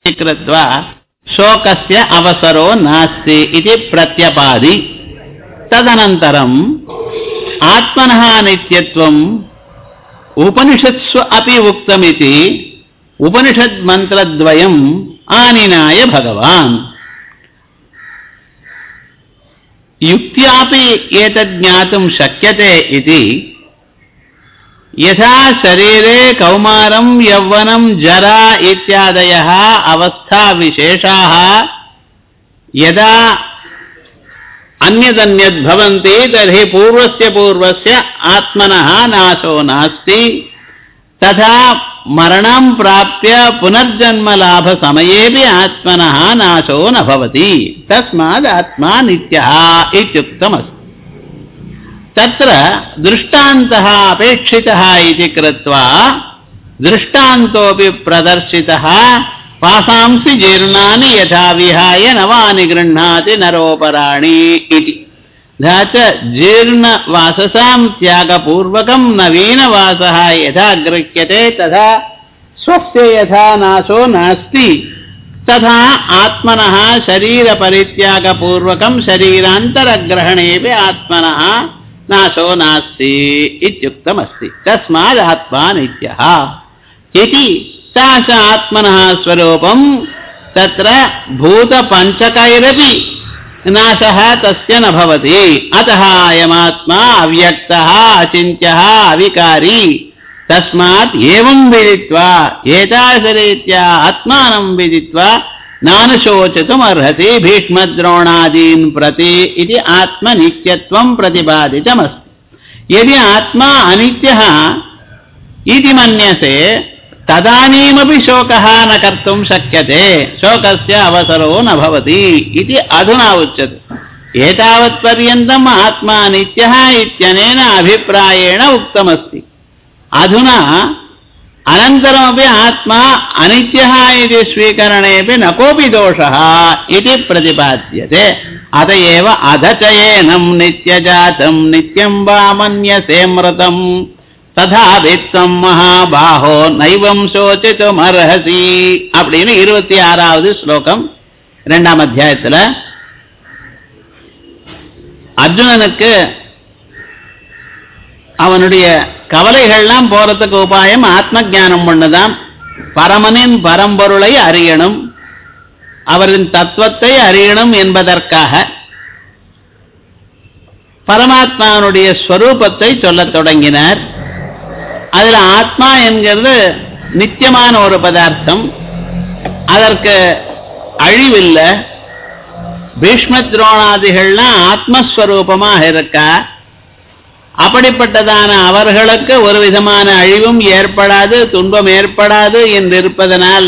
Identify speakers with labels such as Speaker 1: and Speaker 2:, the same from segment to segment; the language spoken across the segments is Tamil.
Speaker 1: कृत्वा शोकस्य अवसरो नास्ति इति प्रत्यपादि तदनन्तरम् आत्मनः नित्यत्वम् उपनिषत्सु अपि उक्तमिति उपनिषद्मन्त्रद्वयम् आनिनाय भगवान् युक्त्यापि एतत् ज्ञातुं शक्यते इति यथा शरीरे कौमारं यौवनं जरा इत्यादयः अवस्थाविशेषाः यदा अन्यदन्यद्भवन्ति तर्हि पूर्वस्य पूर्वस्य आत्मनः नाशो नास्ति तथा मरणं प्राप्य पुनर्जन्मलाभसमयेऽपि आत्मनः नाशो न भवति तस्मात् आत्मा नित्यः इत्युक्तमस्ति तत्र दृष्टान्तः अपेक्षितः इति कृत्वा दृष्टान्तोऽपि प्रदर्शितः पासांसि जीर्णानि यथा विहाय नवानि गृह्णाति नरोपराणि इति तथा च जीर्णवाससां त्यागपूर्वकं नवीनवासः यथा गृह्यते तथा स्वस्य यथा नाशो नास्ति तथा आत्मनः शरीरपरित्यागपूर्वकं शरीरान्तरग्रहणेऽपि आत्मनः नाशो नास्ति इत्युक्तमस्ति तस्मात् आत्मा नित्यः इति सा च आत्मनः स्वरूपं तत्र भूतपञ्चकैरपि नाशः तस्य न भवति अतः अयमात्मा अव्यक्तः अचिन्त्यः अविकारी तस्मात् एवं विदित्वा एतादृशरीत्या आत्मानं विदित्वा नानुशोचितुमर्हति भीष्मद्रोणादीन् प्रति इति आत्मनित्यत्वं प्रतिपादितमस्ति यदि आत्मा अनित्यः इति मन्यसे तदानीमपि शोकः न कर्तुं शक्यते शोकस्य अवसरो न भवति इति अधुना उच्यते एतावत्पर्यन्तम् आत्मा नित्यः इत्यनेन अभिप्रायेण उक्तमस्ति अधुना अनन्तरमपि आत्मा अनित्यः इति स्वीकरणेऽपि न कोऽपि दोषः इति प्रतिपाद्यते अत एव अधचयेनं नित्यजातं नित्यं वा मन्यसे मृतम् ததா வித்தம் மகாபாஹோ நைவம் சோச்சித்துமர்ஹசி அப்படின்னு இருபத்தி ஆறாவது ஸ்லோகம் இரண்டாம் அத்தியாயத்தில் அர்ஜுனனுக்கு அவனுடைய கவலைகள்லாம் போறதுக்கு உபாயம் ஆத்ம ஜானம் பண்ணுதான் பரமனின் பரம்பொருளை அறியணும் அவரின் தத்துவத்தை அறியணும் என்பதற்காக பரமாத்மாவனுடைய ஸ்வரூபத்தை சொல்லத் தொடங்கினார் அதுல ஆத்மா என்கிறது நித்தியமான ஒரு பதார்த்தம் அதற்கு அழிவில்லை பீஷ்ம துரோணாதிகள்லாம் ஆத்மஸ்வரூபமாக இருக்கா அப்படிப்பட்டதான அவர்களுக்கு ஒரு விதமான அழிவும் ஏற்படாது துன்பம் ஏற்படாது என்று இருப்பதனால்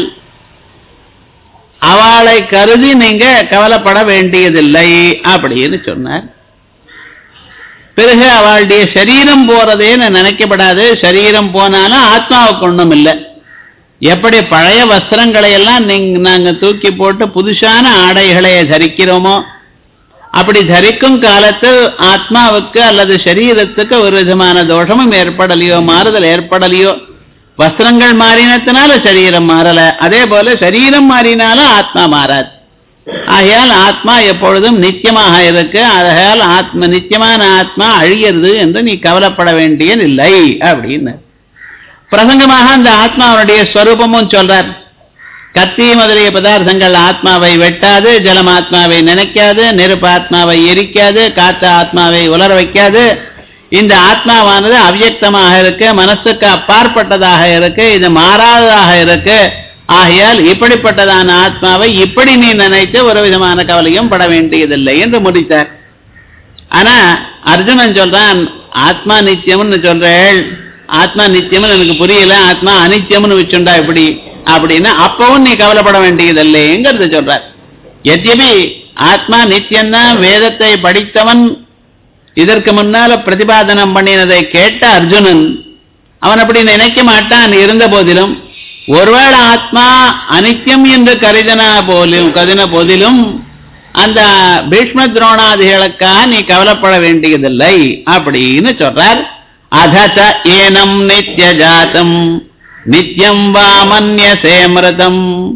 Speaker 1: அவளை கருதி நீங்க கவலைப்பட வேண்டியதில்லை அப்படின்னு சொன்னார் பிறகு அவளுடைய சரீரம் போறதேன்னு நினைக்கப்படாது சரீரம் போனாலும் ஆத்மாவுக்கு ஒன்றும் இல்லை எப்படி பழைய வஸ்திரங்களை எல்லாம் நீங்க நாங்க தூக்கி போட்டு புதுசான ஆடைகளை தரிக்கிறோமோ அப்படி தரிக்கும் காலத்தில் ஆத்மாவுக்கு அல்லது சரீரத்துக்கு ஒரு விதமான தோஷமும் ஏற்படலையோ மாறுதல் ஏற்படலையோ வஸ்திரங்கள் மாறினத்தினால சரீரம் மாறல அதே போல சரீரம் மாறினாலும் ஆத்மா மாறாது ஆகையால் ஆத்மா எப்பொழுதும் நித்தியமாக இருக்கு ஆகையால் ஆத்ம நித்தியமான ஆத்மா அழியிறது என்று நீ கவலைப்பட வேண்டியதில்லை அப்படின்னு பிரசங்கமாக அந்த ஆத்மாவுடைய ஸ்வரூபமும் சொல்றார் கத்தி முதலிய பதார்த்தங்கள் ஆத்மாவை வெட்டாது ஜலம் ஆத்மாவை நினைக்காது நெருப்பு ஆத்மாவை எரிக்காது காற்று ஆத்மாவை உலர வைக்காது இந்த ஆத்மாவானது அவ்யக்தமாக இருக்கு மனசுக்கு அப்பாற்பட்டதாக இருக்கு இது மாறாததாக இருக்கு ஆகையால் இப்படிப்பட்டதான ஆத்மாவை இப்படி நீ நினைத்து ஒரு விதமான கவலையும் பட வேண்டியதில்லை என்று முடித்தார் ஆனா அர்ஜுனன் சொல்றான் ஆத்மா நித்தியம்னு சொல்றேள் ஆத்மா நித்தியம்னு எனக்கு புரியல ஆத்மா அனித்தியம்னு வச்சுண்டா எப்படி அப்படின்னு அப்பவும் நீ கவலைப்பட வேண்டியதில்லைங்கிறது சொல்றார் எத்தியபி ஆத்மா நித்தியம்தான் வேதத்தை படித்தவன் இதற்கு முன்னால பிரதிபாதனம் பண்ணினதை கேட்ட அர்ஜுனன் அவன் அப்படி நினைக்க மாட்டான் இருந்த போதிலும் ஒருவேளை ஆத்மா அனித்தியம் என்று கருதின போலும் கருதின போதிலும் அந்த பீஷ்ம துரோணாதிகளுக்காக நீ கவலைப்பட வேண்டியதில்லை அப்படின்னு சொல்றார் அதச ஏனம் நித்திய ஜாத்தம் நித்யம் வா மன்யசே மிருதம்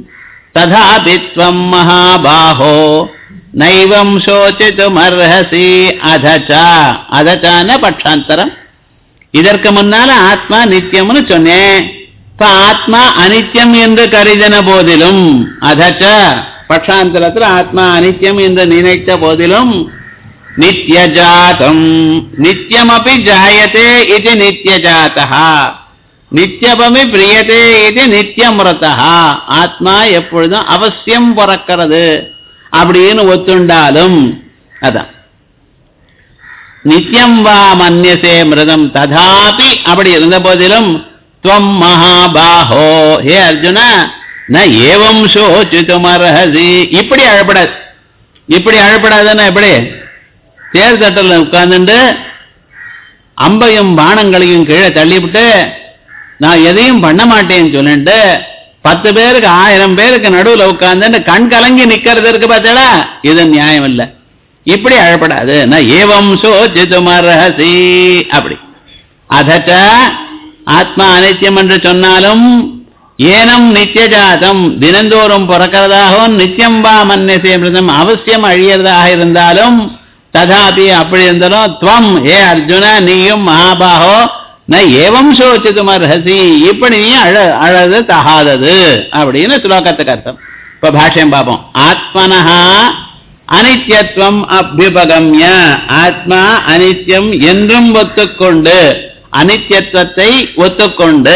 Speaker 1: ததாபி த்வம் மகாபாஹோ நைவம் சோச்சித்துமர்ஹசி அதச்சா அதச்சான பட்சாந்தரம் இதற்கு முன்னால ஆத்மா நித்தியம்னு சொன்னேன் இப்ப ஆத்மா அனித்யம் என்று கருதின போதிலும் அதச்ச பட்சாந்தரத்தில் ஆத்மா அனித்யம் என்று நினைத்த போதிலும் நித்யஜாதம் நித்யமபி ஜாயதே இது நித்யஜாதா நித்யபமி பிரியதே இது நித்தியமிரதா ஆத்மா எப்பொழுதும் அவசியம் பிறக்கிறது அப்படின்னு ஒத்துண்டாலும் அதான் நித்தியம் வா மன்யசே மிருதம் ததாபி அப்படி இருந்த போதிலும் துவம் மகாபாஹோ ஹே அர்ஜுனா ந ஏவம் சோச்சித்துமர்ஹசி இப்படி அழப்படாது இப்படி அழப்படாதுன்னா எப்படி தேர் தட்டல உட்கார்ந்துட்டு அம்பையும் பானங்களையும் கீழே தள்ளிவிட்டு நான் எதையும் பண்ண மாட்டேன்னு சொல்லிட்டு பத்து பேருக்கு ஆயிரம் பேருக்கு நடுவுல உட்கார்ந்து கண் கலங்கி நிக்கிறது இருக்கு பார்த்தா இது நியாயம் இல்லை இப்படி அழப்படாது நான் ஏவம் சோச்சித்துமர்ஹசி அப்படி அதச்ச ஆத்மா அனித்தியம் என்று சொன்னாலும் ஏனம் நித்தியஜாதம் தினந்தோறும் பிறக்கிறதாகவும் நித்தியம் வா மன்யசே மிருதம் அவசியம் அழியறதாக இருந்தாலும் ததாபி அப்படி இருந்தாலும் துவம் ஏ அர்ஜுன நீயும் மகாபாகோ ந ஏவம் சோச்சித்துமர்ஹசி இப்படி நீ அழ அழது தகாதது அப்படின்னு ஸ்லோகத்துக்கு அர்த்தம் இப்ப பாஷ்யம் பார்ப்போம் ஆத்மனஹா அனித்யத்துவம் அபியுபகம்ய ஆத்மா அனித்யம் என்றும் ஒத்துக்கொண்டு அனித்யத்துவத்தை ஒத்துக்கொண்டு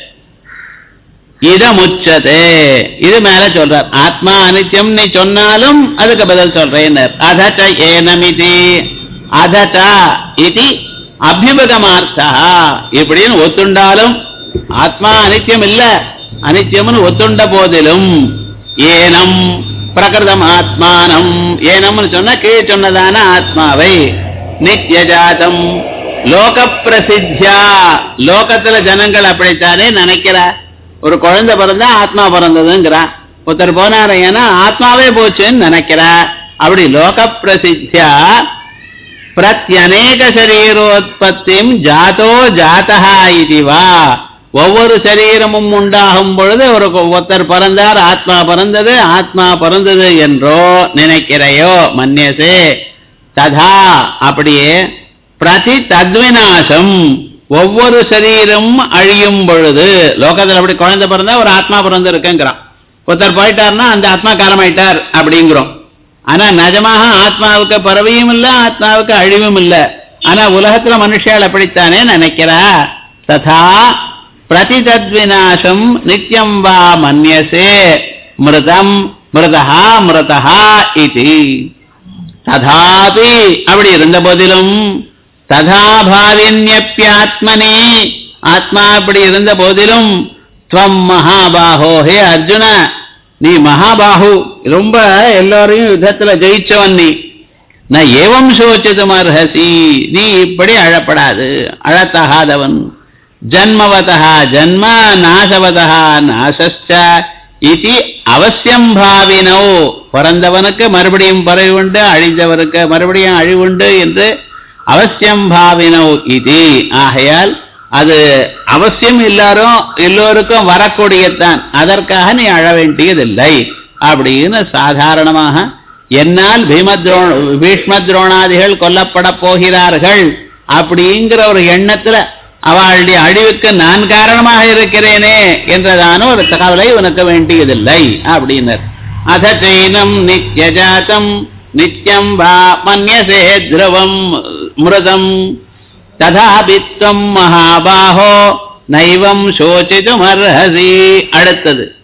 Speaker 1: இதமுச்சதே இது மேல சொல்றார் ஆத்மா அனித்யம் நீ சொன்னாலும் அதுக்கு பதில் சொல்றேன் அதச்ச ஏனமிதி அதச்ச இது அபியுபகமார்த்தா இப்படின்னு ஒத்துண்டாலும் ஆத்மா அனித்யம் இல்ல அனித்யம்னு ஒத்துண்ட போதிலும் ஏனம் பிரகிருதம் ஆத்மானம் ஏனம்னு சொன்னா கீழே சொன்னதான ஆத்மாவை நித்யஜாதம் லோக பிரசித்தியா லோகத்துல ஜனங்கள் அப்படித்தானே நினைக்கிறா ஒரு குழந்தை பிறந்தா ஆத்மா பிறந்ததுங்கிறா ஒருத்தர் போனாரு ஏன்னா ஆத்மாவே போச்சுன்னு நினைக்கிறா அப்படி லோக பிரசித்தியா பிரத்யநேக சரீரோத்பத்தியும் ஜாதோ ஜாதா இதுவா ஒவ்வொரு சரீரமும் உண்டாகும் பொழுது ஒரு ஒருத்தர் பிறந்தார் ஆத்மா பிறந்தது ஆத்மா பிறந்தது என்றோ நினைக்கிறையோ மன்யசே ததா அப்படியே பிரதி தத்விநாசம் ஒவ்வொரு சரீரமும் அழியும் பொழுது லோகத்தில் அப்படி குழந்தை பிறந்தா ஒரு ஆத்மா பிறந்து இருக்குங்கிறான் ஒருத்தர் போயிட்டார்னா அந்த ஆத்மா காலமாயிட்டார் அப்படிங்கிறோம் ஆனா நிஜமாக ஆத்மாவுக்கு பறவையும் இல்ல ஆத்மாவுக்கு அழிவும் இல்ல ஆனா உலகத்துல மனுஷியால் அப்படித்தானே நினைக்கிறா ததா பிரதி தத்விநாசம் நித்தியம் வா மன்யசே மிருதம் மிருதா மிருதா இது ததாபி அப்படி இருந்த போதிலும் ததாபாவின்யப்பியாத்மனே ஆத்மா அப்படி இருந்த போதிலும் துவம் மகாபாஹோ ஹே அர்ஜுன நீ மகாபாஹு ரொம்ப எல்லாரையும் யுத்தத்துல ஜெயிச்சவன் நீ நான் ஏவம் சோச்சிதுமர்ஹசி நீ இப்படி அழப்படாது அழத்தகாதவன் ஜன்மவதா ஜன்ம நாசவதா நாசஸ்ச இது அவசியம் பாவினோ பிறந்தவனுக்கு மறுபடியும் பறவை உண்டு அழிந்தவனுக்கு மறுபடியும் அழிவுண்டு என்று அவசியம் பாவினோ இது ஆகையால் அது அவசியம் எல்லாரும் எல்லோருக்கும் வரக்கூடியதான் அதற்காக நீ அழ வேண்டியதில்லை அப்படின்னு சாதாரணமாக என்னால் பீமத்ரோண பீஷ்ம துரோணாதிகள் கொல்லப்பட போகிறார்கள் அப்படிங்கிற ஒரு எண்ணத்துல அவளுடைய அழிவுக்கு நான் காரணமாக இருக்கிறேனே என்றதான ஒரு தகவலை உனக்கு வேண்டியதில்லை அப்படின்னர் அத சைனம் நித்யஜாத்தம் நித்யம் வா மன்யசே திரவம் மிருதம் ததாபித்வம் மகாபாஹோ நைவம் சோச்சிதுமர்ஹசி அடுத்தது